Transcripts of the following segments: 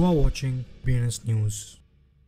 are watching BNS News.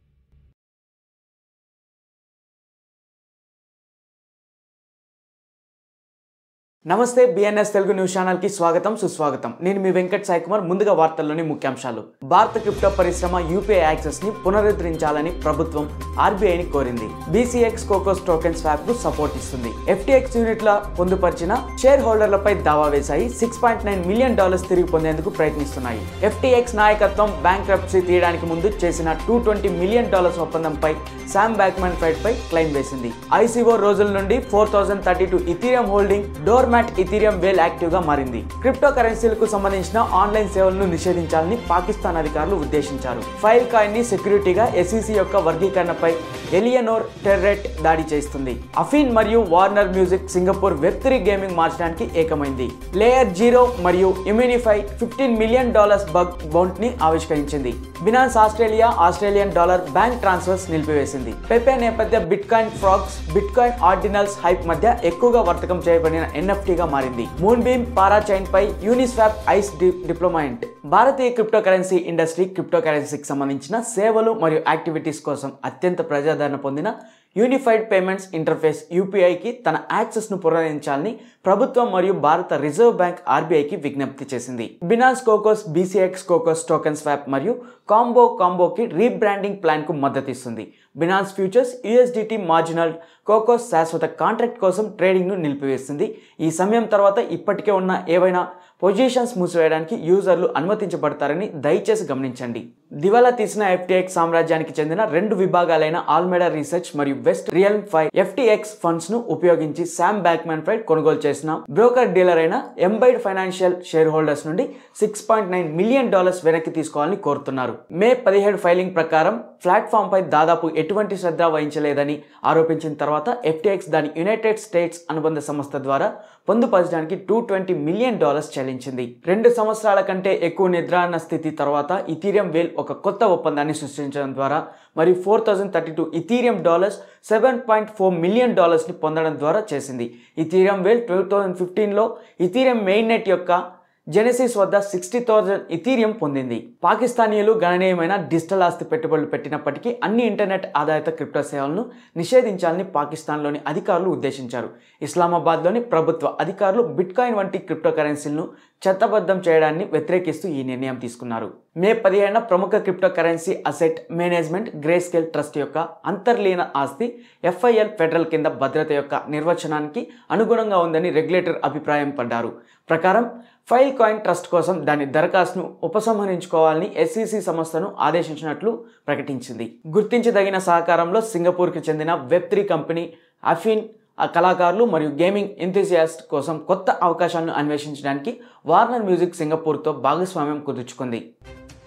నమస్తే BNS Telugu news channel కి స్వాగతం సుస్వాగతం నేను మీ వెంకట్ సాయి కుమార్ ముందుగా వార్తల్లోని ముఖ్యాంశాలు భారత క్రిప్టో పరిశ్రమ యూపీఐ యాక్సెస్ ని పునరుద్ధరించాలని ప్రభుత్వం ఆర్బీఐని కోరింది బీసీఎక్స్ కోకోస్ టోకెన్ స్వాప్ కు సపోర్ట్ ఇస్తుంది ఎఫ్టీఎక్స్ యూనిట్ల పొందుపరిచిన షేర్ హోల్డర్లపై దావా వేశాయి six point nine million dollars తిరిగి పొందేందుకు ప్రయత్నిస్తున్నాయి ఎఫ్టీఎక్స్ నాయకత్వం బ్యాంక్ తీయడానికి ముందు చేసిన టూ ట్వంటీ మిలియన్ డాలర్స్ ఒప్పందంపై శామ్ బ్యాక్మన్ ఫైట్ పై క్లెయిమ్ వేసింది ఐసీఓ రోజుల నుండి four thousand thirty two Ethereum holding dormant Ethereum whale active గా మారింది క్రిప్టో కరెన్సీలకు సంబంధించిన ఆన్లైన్ సేవలను నిషేధించాలని పాకిస్తాన్ అధికారులు ఉద్దేశించారు ఫైల్ కాయిన్ ని సెక్యూరిటీగా ఎస్ఈసి యొక్క వర్గీకరణపై ఎలియనోర్ టెర్రెట్ దాడి చేస్తుంది అఫీన్ మరియు Warner Music Singapore web three gaming మార్చడానికి ఏకమైంది లేయర్ జీరో మరియు Immunefi fifteen million dollars bug bounty ని ఆవిష్కరించింది Binance Australia Australian dollar bank transfers నిలిపివేసింది పెపే నేపథ్య Bitcoin Frax Bitcoin Ordinals hype మధ్య ఎక్కువగా వర్తకం చేయబడిన ఎన్ఎఫ్టీ గా మారింది మూన్ బీమ్ పారా చైన్ పై యూనిస్వాప్ ఐస్ డిప్లొమాయింట్ భారతీయ క్రిప్టో కరెన్సీ ఇండస్ట్రీ క్రిప్టో కరెన్సీకి సంబంధించిన సేవలు మరియు యాక్టివిటీస్ కోసం అత్యంత ప్రజాదరణ పొందిన యూనిఫైడ్ పేమెంట్స్ ఇంటర్ఫేస్ యూపీఐకి తన యాక్సెస్ను పునరుద్ధరించాలని ప్రభుత్వం మరియు భారత రిజర్వ్ బ్యాంక్ ఆర్బీఐకి విజ్ఞప్తి చేసింది Binance Cocos BCX Cocos token swap మరియు కాంబో కాంబోకి రీబ్రాండింగ్ ప్లాన్కు మద్దతు ఇస్తుంది Binance futures USDT marginal Cocos శాశ్వత కాంట్రాక్ట్ కోసం ట్రేడింగ్ను నిలిపివేస్తుంది ఈ సమయం తర్వాత ఇప్పటికే ఉన్న ఏవైనా పొజిషన్స్ మూసివేయడానికి యూజర్లు అనుమతించబడతారని దయచేసి గమనించండి దివాలా తీసిన ఎఫ్టీఎక్స్ సామ్రాజ్యానికి చెందిన రెండు విభాగాలైన ఆల్మెడా రీసెర్చ్ మరియు West Realm five FTX funds ను ఉపయోగించి శామ్ బ్యాక్మెన్ ఫైడ్ కొనుగోలు చేసిన బ్రోకర్ డీలర్ అయిన ఎంబైడ్ ఫైనాన్షియల్ షేర్ హోల్డర్స్ నుండి six point nine million dollars వెనక్కి తీసుకోవాలని కోరుతున్నారు మే పదిహేడు ఫైలింగ్ ప్రకారం ప్లాట్ఫామ్ పై దాదాపు ఎటువంటి శ్రద్ధ వహించలేదని ఆరోపించిన తర్వాత ఎఫ్టీఎక్స్ దాని యునైటెడ్ స్టేట్స్ అనుబంధ సంస్థ ద్వారా పొందుపరచడానికి టూ ట్వంటీ మిలియన్ డాలర్స్ చెల్లించింది రెండు సంవత్సరాల కంటే ఎక్కువ నిద్రాన్న స్థితి తర్వాత ఇథీరియం వేల్ ఒక కొత్త ఒప్పందాన్ని సృష్టించడం ద్వారా మరియు four thousand thirty two Ethereum dollars seven point four million డాలర్స్ని పొందడం ద్వారా చేసింది ఇథీరియం వేల్ టూ థౌజండ్ ఫిఫ్టీన్లో ఇథీరియం మెయిన్ నెట్ యొక్క జెనసిస్ వద్ద సిక్స్టీ థౌజండ్ ఇథీరియం పొందింది పాకిస్తానీయులు గణనీయమైన డిజిటల్ ఆస్తి పెట్టుబడులు పెట్టినప్పటికీ అన్ని ఇంటర్నెట్ ఆధారిత క్రిప్టో సేవలను నిషేధించాలని పాకిస్తాన్లోని అధికారులు ఉద్దేశించారు ఇస్లామాబాద్లోని ప్రభుత్వ అధికారులు బిట్కాయిన్ వంటి క్రిప్టో కరెన్సీలను చట్టబద్ధం చేయడాన్ని వ్యతిరేకిస్తూ ఈ నిర్ణయం తీసుకున్నారు మే పదిహేడున ప్రముఖ cryptocurrency asset management Grayscale trust యొక్క అంతర్లీన ఆస్తి ఎఫ్ఐఎల్ ఫెడరల్ కింద భద్రత యొక్క నిర్వచనానికి అనుగుణంగా ఉందని రెగ్యులేటర్ అభిప్రాయం పడ్డారు ప్రకారం ఫైల్ కాయిన్ ట్రస్ట్ కోసం దాని దరఖాస్తును ఉపసంహరించుకోవాలని ఎస్ఈసి సంస్థను ఆదేశించినట్లు ప్రకటించింది గుర్తించదగిన సహకారంలో సింగపూర్కి చెందిన వెబ్ త్రీ కంపెనీ అఫిన్ ఆ కళాకారులు మరియు గేమింగ్ ఎంతూజియాస్ట్ కోసం కొత్త అవకాశాలను అన్వేషించడానికి వార్నర్ మ్యూజిక్ సింగపూర్తో భాగస్వామ్యం కుదుర్చుకుంది